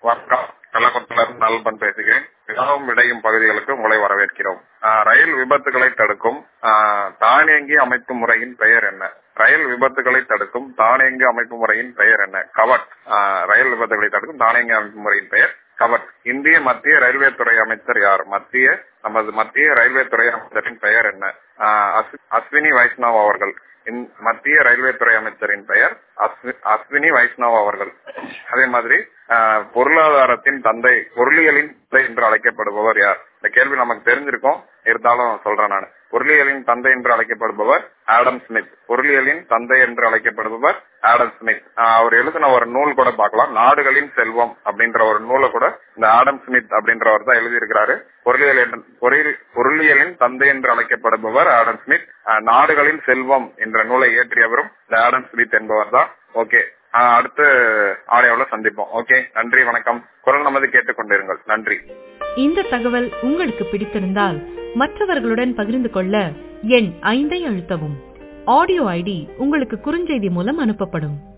வணக்கம் கள்ளக்குளத்துல இருந்து நல்பன் பேசுகிறேன் வினாவும் விடையும் பகுதிகளுக்கு உங்களை வரவேற்கிறோம் ஆஹ் ரயில் விபத்துகளை தடுக்கும் ஆஹ் தானியங்கி அமைப்பு முறையின் பெயர் என்ன ரயில் விபத்துகளை தடுக்கும் தானியங்கி அமைப்பு முறையின் பெயர் என்ன கவட் ஆஹ் ரயில் விபத்துகளை தடுக்கும் தானியங்கி அமைப்பு முறையின் பெயர் கவட் இந்திய மத்திய ரயில்வே துறை அமைச்சர் யார் மத்திய நமது மத்திய ரயில்வே துறை அமைச்சரின் பெயர் என்ன ஆஹ் அஸ்- அஸ்வினி வைஷ்ணவ் அவர்கள் இந்- மத்திய ரயில்வே துறை அமைச்சரின் பெயர் அஸ்வி- அஸ்வினி வைஷ்ணவ் அவர்கள் அதே மாதிரி ஆஹ், பொருளாதாரத்தின் தந்தை பொருளியலின் தந்தை என்று அழைக்கப்படுபவர் யார் இந்த கேள்வி நமக்கு தெரிஞ்சிருக்கும் இருந்தாலும் சொல்றேன் நான் பொருளியலின் தந்தை என்று அழைக்கப்படுபவர் ஆடம் ஸ்மித் பொருளியலின் தந்தை என்று அழைக்கப்படுபவர் ஆடம் ஸ்மித் ஆஹ், அவர் எழுதின ஒரு நூல் கூட பார்க்கலாம் நாடுகளின் செல்வம் அப்படின்ற ஒரு நூலை கூட இந்த ஆடம் ஸ்மித் அப்படின்றவர் தான் எழுதியிருக்கிறாரு பொருளியல் என்று- பொருள்- பொருளியலின் தந்தை என்று அழைக்கப்படுபவர் ஆடம் ஸ்மித் ஆஹ், நாடுகளின் செல்வம் என்ற நூலை இயற்றியவரும் இந்த ஆடம் ஸ்மித் என்பவர் தான் ஓகே அடுத்த ஆடியோல சந்திப்போம் ஓகே நன்றி வணக்கம் குரல் நமது கேட்டுக்கொண்டிருங்கள் நன்றி இந்த தகவல் உங்களுக்கு பிடித்திருந்தால் மற்றவர்களுடன் பகிர்ந்து கொள்ள எண் ஐந்தை அழுத்தவும் ஆடியோ ஐடி உங்களுக்கு குறுஞ்செய்தி மூலம் அனுப்பப்படும்